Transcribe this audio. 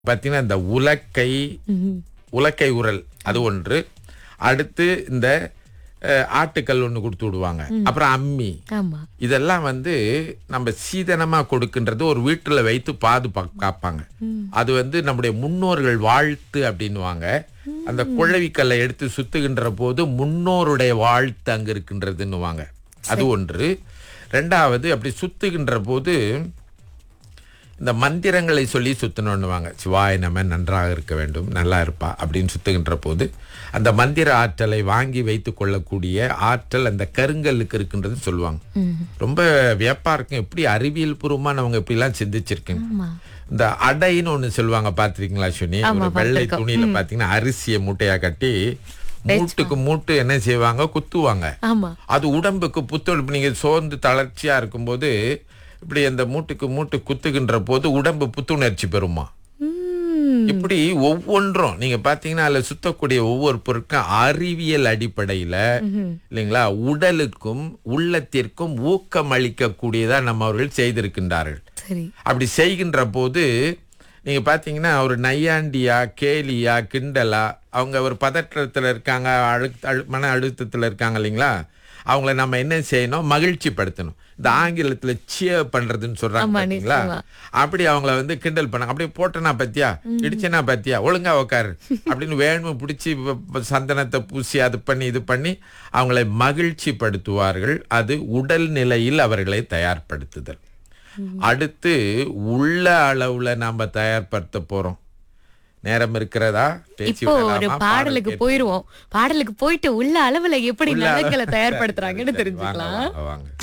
பார்த்தீங்கன்னா இந்த உலக்கை உலக்கை உரல் அது ஒன்று அடுத்து இந்த அஹ், ஆட்டுக்கல் ஒன்று கொடுத்து விடுவாங்க அப்புறம் அம்மி ஆமா இதெல்லாம் வந்து நம்ம சீதனமா கொடுக்கின்றது ஒரு வீட்டுல வைத்து பாது காப்பாங்க அது வந்து நம்முடைய முன்னோர்கள் வாழ்த்து அப்படின்னுவாங்க அந்த குழவிக்கல்லை எடுத்து சுத்துகின்ற போது முன்னோருடைய வாழ்த்து அங்க இருக்கின்றதுன்னுவாங்க அது ஒன்று ரெண்டாவது அப்படி சுத்துகின்ற போது இந்த மந்திரங்களை சொல்லி சுத்தணும்னுவாங்க சிவாய நம்ம நன்றாக இருக்க வேண்டும் நல்லா இருப்பா அப்படின்னு சுத்துகின்ற போது அந்த மந்திர ஆற்றலை வாங்கி வைத்துக் கொள்ளக்கூடிய ஆற்றல் அந்த கருங்கல்லுக்கு இருக்குன்றது சொல்லுவாங்க ரொம்ப வியப்பா இருக்கும் எப்படி அறிவியல் பூர்வமா நம்ம இப்படிலாம் சிந்திச்சிருக்கேன் ஆமா இந்த அடைன்னு ஒண்ணு சொல்லுவாங்க பாத்திருக்கீங்களா சுனி ஆமா, ஒரு வெள்ளை பார்த்திருக்கோம். துணியில பாத்தீங்கன்னா அரிசியை மூட்டையா கட்டி மூட்டுக்கு மூட்டு என்ன செய்வாங்க குத்துவாங்க ஆமா அது உடம்புக்கு புத்துழைப்பு நீங்க சோர்ந்து தளர்ச்சியா இருக்கும்போது இப்படி அந்த மூட்டுக்கு மூட்டு குத்துகின்ற போது உடம்பு புத்துணர்ச்சி பெறுமா உம் இப்படி ஒவ்வொன்றும் நீங்க பாத்தீங்கன்னா அதுல சுத்தக்கூடிய ஒவ்வொரு பொருட்கும் அறிவியல் அடிப்படையில இல்லைங்களா உடலுக்கும் உள்ளத்திற்கும் ஊக்கம் அளிக்கக்கூடியதா நம்ம அவர்கள் செய்திருக்கின்றார்கள் சரி அப்படி செய்கின்ற போது நீங்க பாத்தீங்கன்னா ஒரு நையாண்டியா கேலியா கிண்டலா அவங்க ஒரு பதற்றத்துல இருக்காங்க அழுத்த அழு- மன அழுத்தத்துல இருக்காங்க இல்லைங்களா அவங்கள நம்ம என்ன செய்யணும் மகிழ்ச்சி படுத்தணும் இந்த ஆங்கிலத்துல சியர் பண்றதுன்னு சொல்றாங்க ஆமா, பாத்தீங்களா நிச்சயமா. அப்படி அவங்கள வந்து கிண்டல் பண்ணாங்க அப்படியே போட்டனா பத்தியா இடிச்சனா பத்தியா ஒழுங்கா உக்காரு அப்படின்னு வேணும பிடிச்சி சந்தனத்தை பூசி அது பண்ணி இது பண்ணி அவங்களை மகிழ்ச்சி படுத்துவார்கள் அது உடல் நிலையில் அவர்களை தயார்படுத்துதல் அடுத்து உள்ள அளவுல நாம தயார்படுத்த போறோம் நேரம் இருக்கிறதா பேசி இப்போ ஒரு விடலாமா? பாடல் பாடலுக்கு கேட்டு- போயிருவோம் பாடலுக்கு போயிட்டு உள்ள அளவுல எப்படி உள்ள அளவு- நகைகளை தயார்படுத்துறாங்கன்னு சரி, வாங்க, தெரிஞ்சுக்கலாம் வாங்க, வாங்க